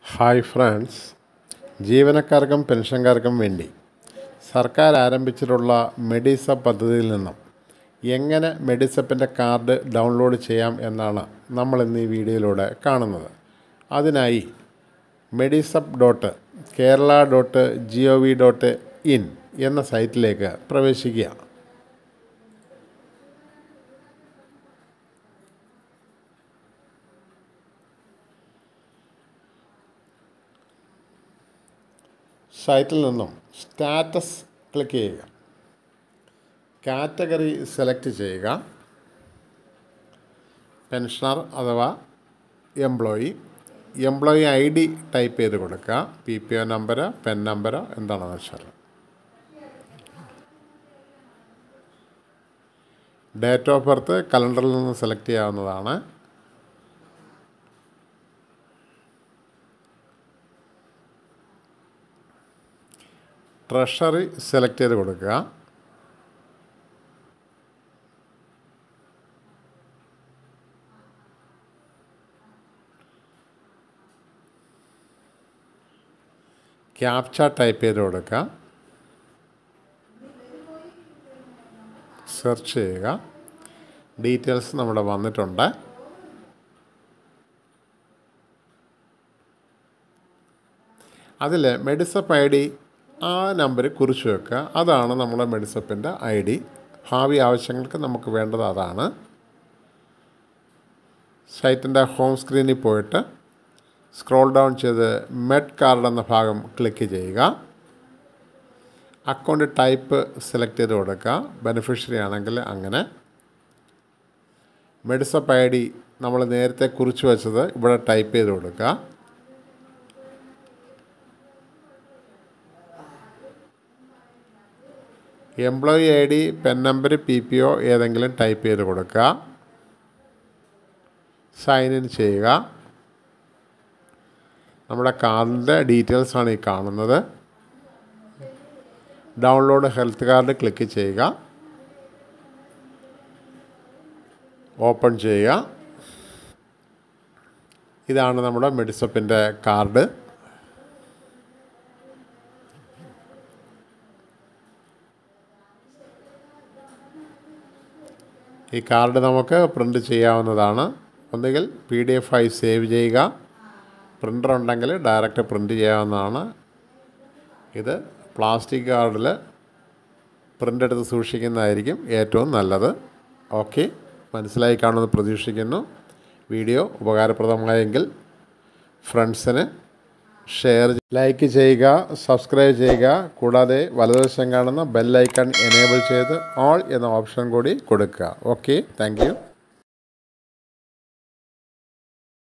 hi friends ജീവനക്കാർക്കും പെൻഷൻകാർക്കും വേണ്ടി സർക്കാർ ആരംഭിച്ചിട്ടുള്ള മെഡിസപ്പ് പദ്ധതിയിൽ നിന്നും എങ്ങനെ മെഡിസപ്പിൻ്റെ കാർഡ് ഡൗൺലോഡ് ചെയ്യാം എന്നാണ് നമ്മൾ ഇന്ന് ഈ വീഡിയോയിലൂടെ കാണുന്നത് അതിനായി Medisep dot Kerala dot G O V dot in എന്ന സൈറ്റിലേക്ക് പ്രവേശിക്കുക സൈറ്റിൽ നിന്നും സ്റ്റാറ്റസ് ക്ലിക്ക് ചെയ്യുക കാറ്റഗറി സെലക്ട് ചെയ്യുക പെൻഷനർ അഥവാ employee employee I D type ചെയ്ത് കൊടുക്കുക P P O number PEN number എന്താണെന്ന് വെച്ചാൽ ഡേറ്റ് ഓഫ് ബർത്ത് കലണ്ടറിൽ നിന്ന് സെലക്ട് ചെയ്യാവുന്നതാണ് ട്രഷറി സെലക്ട് ചെയ്ത് കൊടുക്കുക ക്യാപ്ച ടൈപ്പ് ചെയ്ത് കൊടുക്കുക സെർച്ച് ചെയ്യുക ഡീറ്റെയിൽസ് നമ്മുടെ വന്നിട്ടുണ്ട് അതിൽ മെഡിസപ്പ് ഐ ഡി ആ നമ്പർ കുറിച്ച് വെക്കുക അതാണ് നമ്മുടെ മെഡിസപ്പിൻ്റെ ഐ ഡി ഭാവി ആവശ്യങ്ങൾക്ക് നമുക്ക് വേണ്ടത് അതാണ് സൈറ്റിൻ്റെ ഹോം സ്ക്രീനിൽ പോയിട്ട് സ്ക്രോൾ ഡൗൺ ചെയ്ത് മെഡ് കാർഡ് എന്ന ഭാഗം ക്ലിക്ക് ചെയ്യുക അക്കൗണ്ട് ടൈപ്പ് സെലക്ട് ചെയ്ത് കൊടുക്കുക ബെനിഫിഷ്യറി ആണെങ്കിൽ അങ്ങനെ മെഡിസപ്പ് ഐ ഡി നമ്മൾ നേരത്തെ കുറിച്ച് വെച്ചത് ഇവിടെ ടൈപ്പ് ചെയ്ത് കൊടുക്കുക employee I D PEN number P P O ഏതെങ്കിലും ടൈപ്പ് ചെയ്ത് കൊടുക്കുക സൈൻ ഇൻ ചെയ്യുക നമ്മുടെ കാർഡിൻ്റെ ഡീറ്റെയിൽസാണ് ഈ കാണുന്നത് ഡൗൺലോഡ് ഹെൽത്ത് കാർഡ് ക്ലിക്ക് ചെയ്യുക ഓപ്പൺ ചെയ്യുക ഇതാണ് നമ്മുടെ മെഡിസപ്പിൻ്റെ കാർഡ് ഈ കാർഡ് നമുക്ക് പ്രിൻ്റ് ചെയ്യാവുന്നതാണ് ഒന്നുകിൽ പി ഡി എഫ് ആയി സേവ് ചെയ്യുക പ്രിൻ്റർ ഉണ്ടെങ്കിൽ ഡയറക്റ്റ് പ്രിൻ്റ് ചെയ്യാവുന്നതാണ് ഇത് പ്ലാസ്റ്റിക് കാർഡിൽ പ്രിൻ്റ് എടുത്ത് സൂക്ഷിക്കുന്നതായിരിക്കും ഏറ്റവും നല്ലത് ഓക്കെ മനസ്സിലായി കാണുമെന്ന് പ്രതീക്ഷിക്കുന്നു വീഡിയോ ഉപകാരപ്രദമായെങ്കിൽ ഫ്രണ്ട്സിന് ഷെയർ ലൈക്ക് ചെയ്യുക സബ്സ്ക്രൈബ് ചെയ്യുക കൂടാതെ വലതുവശം കാണുന്ന ബെല്ലൈക്കൺ എനേബിൾ ചെയ്ത് ഓൾ എന്ന ഓപ്ഷൻ കൂടി കൊടുക്കുക ഓക്കെ താങ്ക്